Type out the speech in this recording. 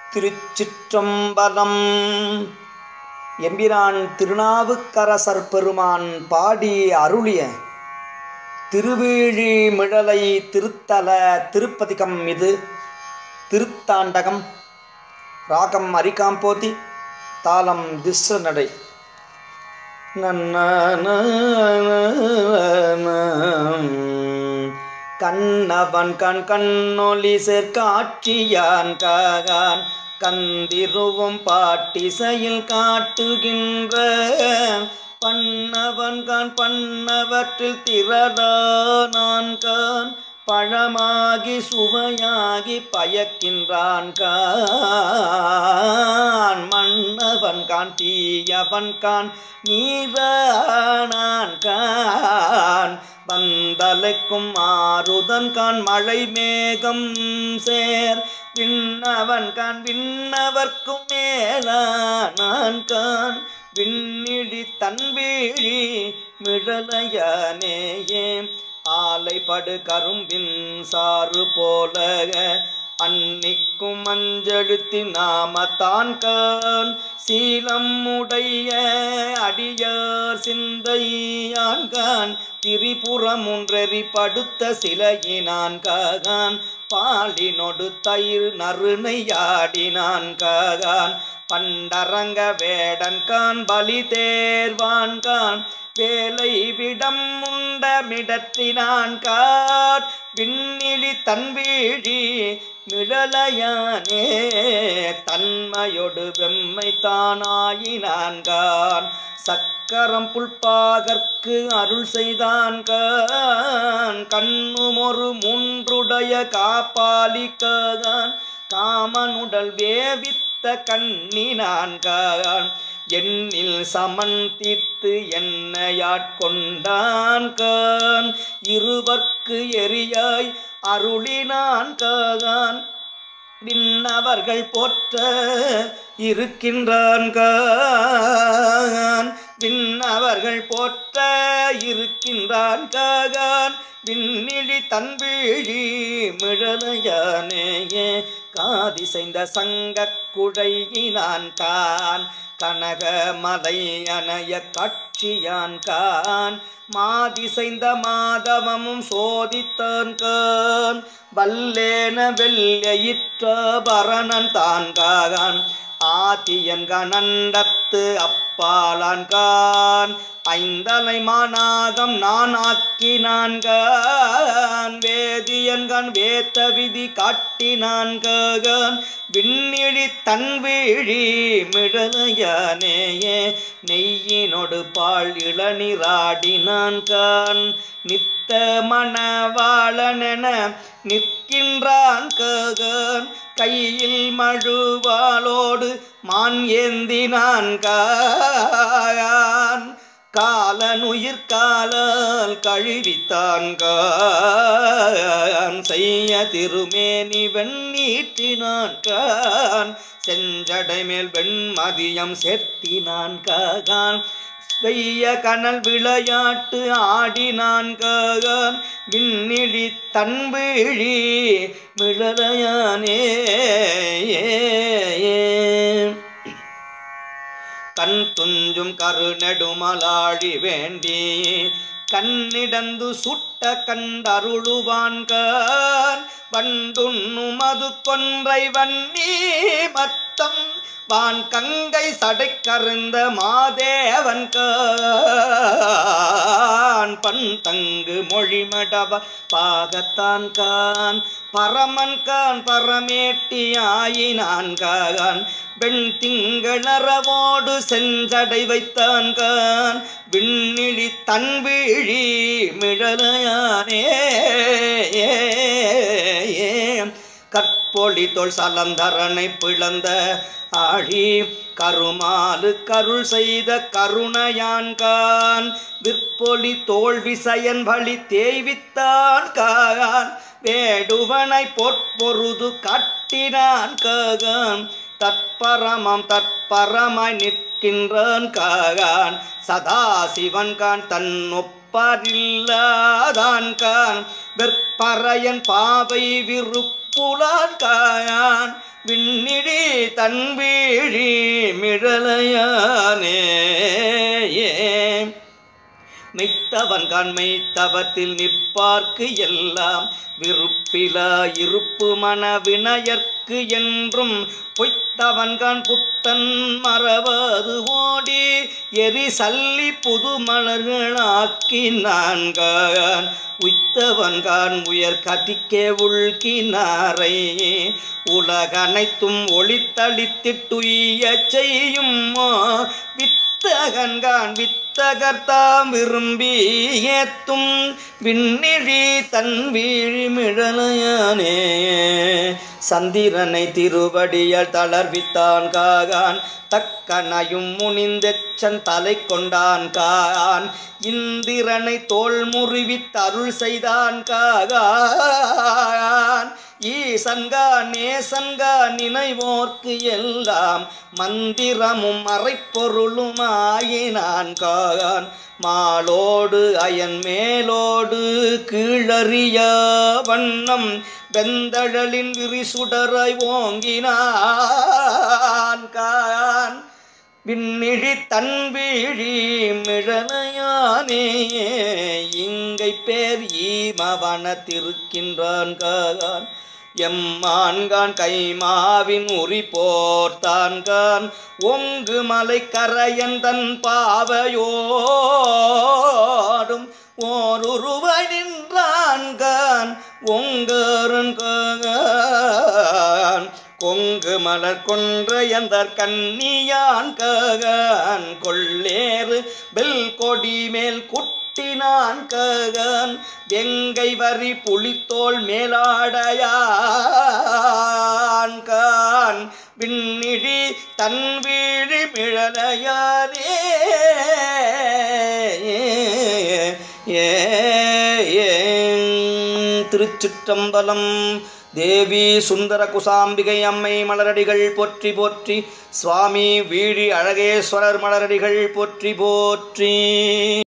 திருச்சிற்றம்பலம் எம்பிரான் திருநாவுக்கரசர் பெருமான் பாடி அருளிய திருவேழி மிழலை திருத்தல திருப்பதிகம் இது திருத்தாண்டகம் ராகம் அரிகாம்போதி தாளம் திஸ்ர நடை கண்ணவன் கண் கண்ணொலி சேர்க்காட்சியான் காகான் கந்திருவும் பாட்டிசையில் காட்டுகின்ற பண்ணவன் கான் பண்ணவற்றில் திரடா நான் கான் பழமாகி சுவையாகி பயக்கின்றான் கான் மன்னவன் கான் தீயவன் கான் நீரானான் கான் வந்தலைக்கும் ஆறுதன் கான் மழை மேகம் சேர் விண்ணவன் கான் விண்ணவர்க்கும் மேலானான் கான் விண்ணிழி தன்வீழி மிழலையனேயே ஆலைப்படு கரும்பின் சாறு போல அன்னிக்கும் மஞ்செழுத்தி நாமத்தான் கான் சீலம் உடைய அடியார் சிந்தையான் கான் திரிபுரம் ஒன்றெறி படுத்த சிலையினான் காகான் பாலினொடு தயிர் நறுணையாடினான் காகான் பண்டரங்க வேடன் கான் பலி தேர்வான் கான் வேலை விடம் உண்ட மிடற்றினான் காட் விண்ணிழி தன்வீழி மிழலையானே தன்மையொடு வெம்மை தானாயினான் கான் சக்கரம் புல்பாகற்கு அருள் செய்தான் கான் கண்ணுமொரு மூன்றுடைய காப்பாலிக்கான் காமனுடல் வேவித்த கண்ணினான் கான் எண்ணில் சமந்தித்து என்னையாட்கொண்டான் கான் இருவர்க்கு எரியாய் அருளினான் கான் விண்ணவர்கள் போற்ற இருக்கின்றான் கான் விண்ணவர்கள் போற்ற இருக்கின்றான் கான் விண்ணிழி தன்வீழி மிழலையானேயே காதிசைந்த சங்கக் குழையினான் கான் கனகமலை அணைய காட்சியான் கான் மாதிசைந்த மாதவமும் சோதித்தான் கான் வல்லேன வெள்ளையிற்ற பரணன் தான் கான் ஆதியன் கணண்டத்து அப்பாலான் கான் ஐந்தலை மாநாகம் நான் ஆக்கினான் கான் வேதியன்கண் வேத்த விதி காட்டினான் கான் விண்ணிழி தன்வீழி மிழலையானேயே நெய்யினொடு பால் இளநீராடினான் கான் நித்த மணவாளனென நிற்கின்றான் கான் கையில் மழுவாளோடு மான் ஏந்தினான் கான் காலனுயிர் காலால் கழுவித்தான் கான் செய்ய திருமேனி வெண்ணீட்டினான் கான் செஞ்சடை மேல் வெண்மதியம் சேர்த்தினான் கான் வெய்ய கனல் விளையாட்டு ஆடினான் கான் விண்ணிழி தன்வீழி மிழலையானே கண் துஞ்சும் கருநெடுமலாழி வேண்டி கண்ணிடந்து சுட்ட கண்டருளுவான்கான் வண்டுண்ணும் அது கொன்றை வன்னி மத்தம் வான் கங்கை சடை கருந்த மாதேவன் கான் பண் தங்கு மொழிமடவ பாகத்தான் கான் பரமன் கான் பரமேட்டி ஆயினான் கான் பெண் திங்களறவோடு செஞ்சடை வைத்தான் கான் விண்ணிழி தன்வீழி மிழலையானே கற்பொழி தொல் சலந்தரனை பிளந்த ஆழி கருமாலு கருள் செய்த கருணையான் கான் விற்பொலி தோல்விசயன் வழி தேய்வித்தான் கான் வேடுவனை பொற்பொருது கட்டினான் கான் தற்பரமம் தற்பரமாய் நிற்கின்றான் கான் சதாசிவன் கான் தன் ஒப்பரில்லாதான் கான் வெற்பறையன் பாவை விருப்புலான் காயான் விண்ணிடி தன் வீழி மிழலையானே மெய்த்தவன் கான் மெய்த்தவத்தில் நிற்பார்க்கு எல்லாம் விருப்பிலா இருப்பு மன வினயர்க்கு என்றும் பொய்த்தவன்கான் புத்தன் மறவது ஓடி எரி சல்லி புது மலர்களாக்கி நான்கான் உய்த்தவன்கான் உயர் கதிக்கே உள்கினாரை உலகனைத்தும் ஒளித்தளித்திட்டுய செய்யும் வித்தகன்கான் வித்தகர்த்தாம் விரும்பி ஏத்தும் விண்ணிழி தன் வீழிமிழலையானே சந்திரனை திருவடியால் தளர்வித்தான் காகான் தக்கனையும் முனிந்தெச்சன் தலை கொண்டான் கான் இந்திரனை தோல் முறிவித்தருள் செய்தான் காகான் ஈசன்கான் நேசன்கான் நினைவோர்க்கு எல்லாம் மந்திரமும் மறைப்பொருளுமாயினான் கான் மாலோடு அயன் மேலோடு கீழறிய வண்ணம் வெந்தழலின் விரிசுடரை ஓங்கினான் கான் விண்ணிழி தன் வீழி மிழலையானே இங்கை பேர் ஈமவன திருக்கின்றான் கான் எம்மான்கான் கைமாவின் உரி போர்த்தான்கான் ஒங்கு மலை கரையன் தன் பாவையோடும் ஓருருவாய் நின்றான்கான் ஒங்கருங்கான் கொங்கு மலர் கொன்ற எந்தர் கண்ணியான் ககன் கொள்ளேறு பெல் கொடி மேல் குட்டினான் ககன் வெங்கை வரி புலித்தோல் மேலாடையான் கான் விண்ணிழி தன் வீழி மிழலையாரே ஏ ஏ திருச்சிற்றம்பலம் தேவி சுந்தர குசாம்பிகை அம்மை மலரடிகள் போற்றி போற்றி சுவாமி வீழி அழகேஸ்வரர் மலரடிகள் போற்றி போற்றி